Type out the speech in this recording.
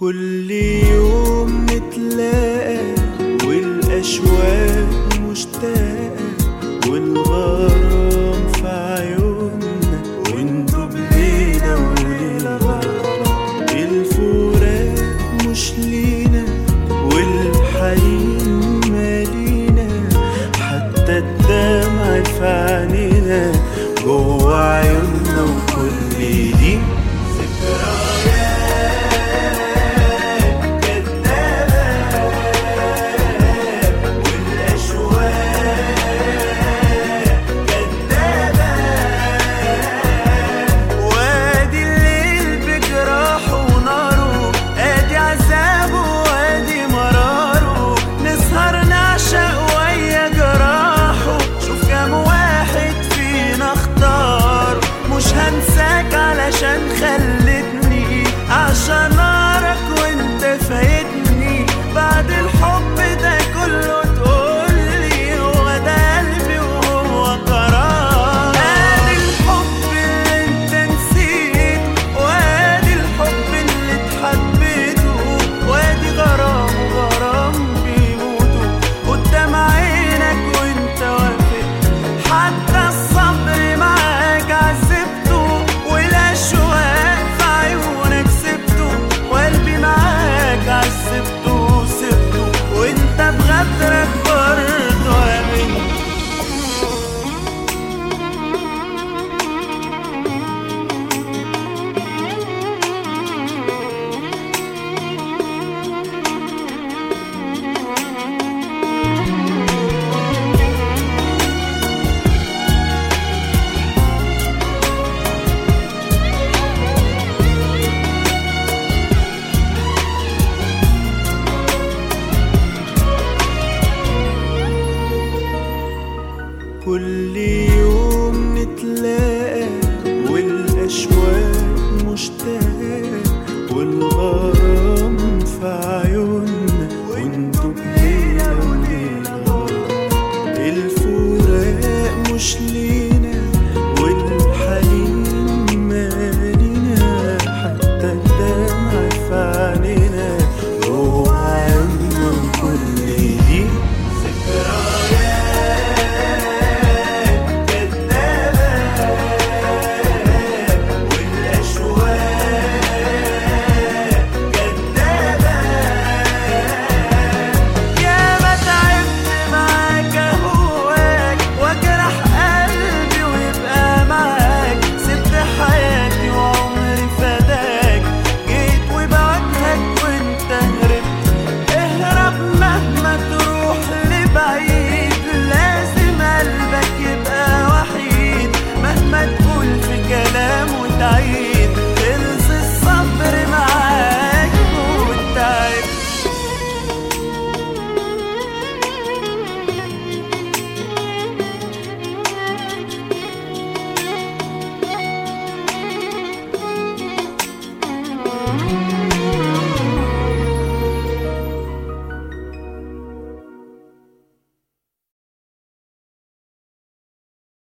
كل يوم نتلاقى والأشواق مشتاقة والغرام في عيوننا وندوب ليلة وليلة الفراق مش لينا والحنين مالينا حتى الدمع في عينينا جوا عيوننا وكل دي ذكريات كدابة والأشواق كدابة وادي الليل بجراحه وناره ادي عذابه وادي مراره نسهر نعشق ويا جراحه شوف كام واحد فينا اختار مش هنساك علشان خلي